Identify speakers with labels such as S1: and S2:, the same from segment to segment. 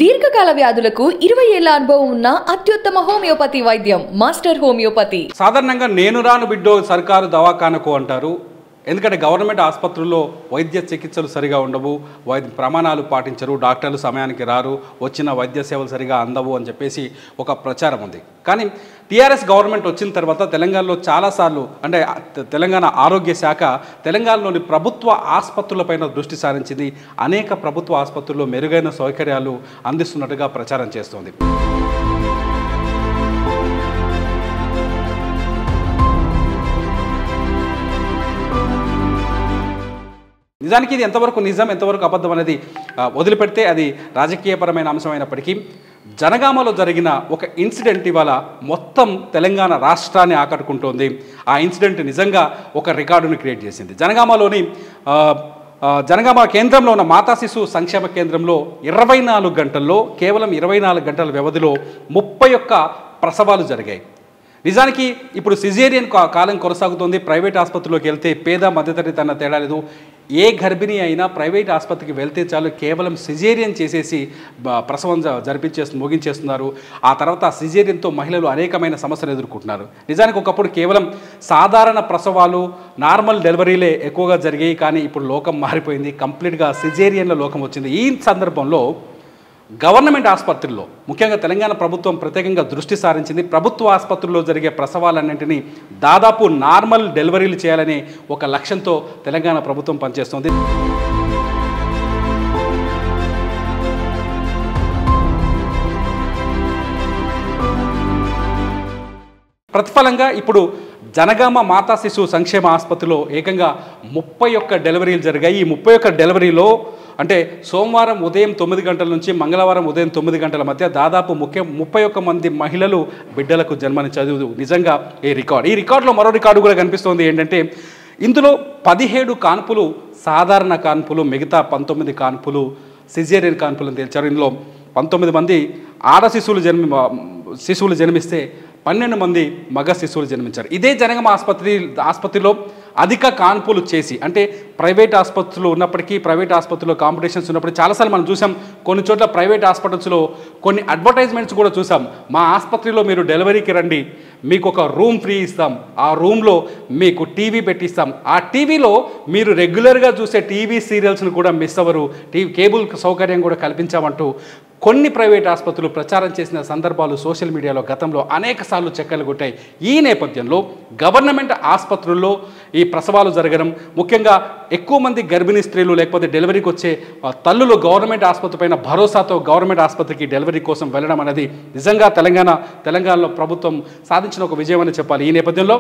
S1: దీర్ఘకాల వ్యాధులకు ఇరవై ఏళ్ల అనుభవం ఉన్న అత్యుత్తమ హోమియోపతి వైద్యం మాస్టర్ హోమియోపతి
S2: సాధారణంగా నేను రాను బిడ్డో సర్కారు దవాఖానకు అంటారు ఎందుకంటే గవర్నమెంట్ ఆసుపత్రుల్లో వైద్య చికిత్సలు సరిగా ఉండవు వైద్య ప్రమాణాలు పాటించరు డాక్టర్లు సమయానికి రారు వచ్చిన వైద్య సేవలు సరిగా అందవు అని చెప్పేసి ఒక ప్రచారం ఉంది కానీ టీఆర్ఎస్ గవర్నమెంట్ వచ్చిన తర్వాత తెలంగాణలో చాలాసార్లు అంటే తె- తెలంగాణ ఆరోగ్య శాఖ తెలంగాణలోని ప్రభుత్వ ఆసుపత్రులపైన దృష్టి సారించింది అనేక ప్రభుత్వ ఆసుపత్రుల్లో మెరుగైన సౌకర్యాలు అందిస్తున్నట్టుగా ప్రచారం చేస్తోంది నిజానికి ఇది ఎంతవరకు నిజం ఎంతవరకు అబద్ధం అనేది ఆ, వదిలిపెడితే అది రాజకీయపరమైన అంశమైనప్పటికీ జనగామలో జరిగిన ఒక ఇన్సిడెంట్ ఇవాళ మొత్తం తెలంగాణ రాష్ట్రాన్ని ఆకట్టుకుంటోంది ఆ ఇన్సిడెంట్ నిజంగా ఒక రికార్డును క్రియేట్ చేసింది జనగామలోని ఆ, ఆ, జనగామ కేంద్రంలో ఉన్న మాతా శిశు సంక్షేమ కేంద్రంలో ఇరవై నాలుగు గంటల్లో కేవలం ఇరవై నాలుగు గంటల వ్యవధిలో ముప్పై ఒక్క ప్రసవాలు జరిగాయి నిజానికి ఇప్పుడు సిజేరియన్ కా- కాలం కొనసాగుతోంది ప్రైవేట్ ఆసుపత్రిలోకి వెళ్తే పేద మధ్యతరగతి అన్న తేడా లేదు ఏ గర్భిణి అయినా ప్రైవేట్ ఆసుపత్రికి వెళ్తే చాలు కేవలం సిజేరియన్ చేసేసి బ- ప్రసవం జ- జరిపించేస్తు ముగించేస్తున్నారు ఆ తర్వాత ఆ సిజేరియన్తో మహిళలు అనేకమైన సమస్యలు ఎదుర్కొంటున్నారు నిజానికి ఒకప్పుడు కేవలం సాధారణ ప్రసవాలు నార్మల్ డెలివరీలే ఎక్కువగా జరిగాయి కానీ ఇప్పుడు లోకం మారిపోయింది కంప్లీట్గా సిజేరియన్ల లోకం వచ్చింది ఈ సందర్భంలో గవర్నమెంట్ ఆసుపత్రుల్లో ముఖ్యంగా తెలంగాణ ప్రభుత్వం ప్రత్యేకంగా దృష్టి సారించింది ప్రభుత్వ ఆసుపత్రుల్లో జరిగే ప్రసవాలన్నింటినీ దాదాపు నార్మల్ డెలివరీలు చేయాలనే ఒక లక్ష్యంతో తెలంగాణ ప్రభుత్వం పనిచేస్తోంది ప్రతిఫలంగా ఇప్పుడు జనగామ మాతా శిశు సంక్షేమ ఆసుపత్రిలో ఏకంగా ముప్పై ఒక్క డెలివరీలు జరిగాయి ఈ ముప్పై ఒక్క డెలివరీలో అంటే సోమవారం ఉదయం తొమ్మిది గంటల నుంచి మంగళవారం ఉదయం తొమ్మిది గంటల మధ్య దాదాపు ముఖ్య ముప్పై ఒక్క మంది మహిళలు బిడ్డలకు జన్మనిచ్చదు నిజంగా ఈ రికార్డ్ ఈ రికార్డులో మరో రికార్డు కూడా కనిపిస్తోంది ఏంటంటే ఇందులో పదిహేడు కాన్పులు సాధారణ కాన్పులు మిగతా పంతొమ్మిది కాన్పులు సిజేరియన్ కాన్పులను తేల్చారు ఇందులో పంతొమ్మిది మంది ఆడ శిశువులు జన్మి శిశువులు జన్మిస్తే పన్నెండు మంది మగ శిశువులు జన్మించారు ఇదే జనగమ ఆసుపత్రి ఆసుపత్రిలో అధిక కాన్పులు చేసి అంటే ప్రైవేట్ ఆసుపత్రులు ఉన్నప్పటికీ ప్రైవేట్ ఆసుపత్రిలో కాంపిటీషన్స్ ఉన్నప్పుడు చాలాసార్లు మనం చూసాం కొన్ని చోట్ల ప్రైవేట్ హాస్పిటల్స్లో కొన్ని అడ్వర్టైజ్మెంట్స్ కూడా చూసాం మా ఆసుపత్రిలో మీరు డెలివరీకి రండి మీకు ఒక రూమ్ ఫ్రీ ఇస్తాం ఆ రూమ్లో మీకు టీవీ పెట్టిస్తాం ఆ టీవీలో మీరు రెగ్యులర్గా చూసే టీవీ సీరియల్స్ను కూడా మిస్ అవ్వరు టీవీ కేబుల్ సౌకర్యం కూడా కల్పించామంటూ కొన్ని ప్రైవేట్ ఆసుపత్రులు ప్రచారం చేసిన సందర్భాలు సోషల్ మీడియాలో గతంలో అనేక సార్లు చెక్కలు కొట్టాయి ఈ నేపథ్యంలో గవర్నమెంట్ ఆసుపత్రుల్లో ఈ ప్రసవాలు జరగడం ముఖ్యంగా ఎక్కువ మంది గర్భిణీ స్త్రీలు లేకపోతే డెలివరీకి వచ్చే ఆ, తల్లులు గవర్నమెంట్ ఆసుపత్రి పైన భరోసాతో గవర్నమెంట్ ఆసుపత్రికి డెలివరీ కోసం వెళ్ళడం అనేది నిజంగా తెలంగాణ తెలంగాణలో ప్రభుత్వం సాధించిన ఒక విజయం అని చెప్పాలి ఈ నేపథ్యంలో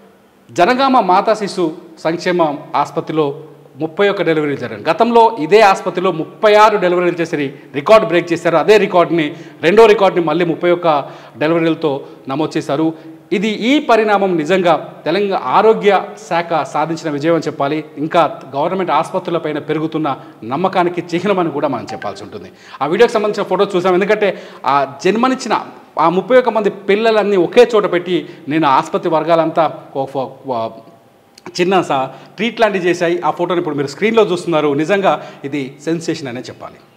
S2: జనగామ మాతా శిశు సంక్షేమ ఆసుపత్రిలో ముప్పై ఒక్క డెలివరీలు జరిగాయి గతంలో ఇదే ఆసుపత్రిలో ముప్పై ఆరు డెలివరీలు చేసి రికార్డ్ బ్రేక్ చేశారు అదే రికార్డ్ని రెండో రికార్డ్ని మళ్ళీ ముప్పై ఒక్క డెలివరీలతో నమోదు చేశారు ఇది ఈ పరిణామం నిజంగా తెలంగాణ ఆరోగ్య శాఖ సాధించిన విజయం అని చెప్పాలి ఇంకా గవర్నమెంట్ ఆసుపత్రులపైన పెరుగుతున్న నమ్మకానికి చిహ్నమని కూడా మనం చెప్పాల్సి ఉంటుంది ఆ వీడియోకి సంబంధించిన ఫోటో చూసాం ఎందుకంటే ఆ జన్మనిచ్చిన ఆ ముప్పై ఒక్క మంది పిల్లలన్నీ ఒకే చోట పెట్టి నేను ఆసుపత్రి వర్గాలంతా ఓ ఫో- వా- చిన్న సా ట్రీట్ లాంటివి చేశాయి ఆ ఫోటోని ఇప్పుడు మీరు స్క్రీన్లో చూస్తున్నారు నిజంగా ఇది సెన్సేషన్ అనే చెప్పాలి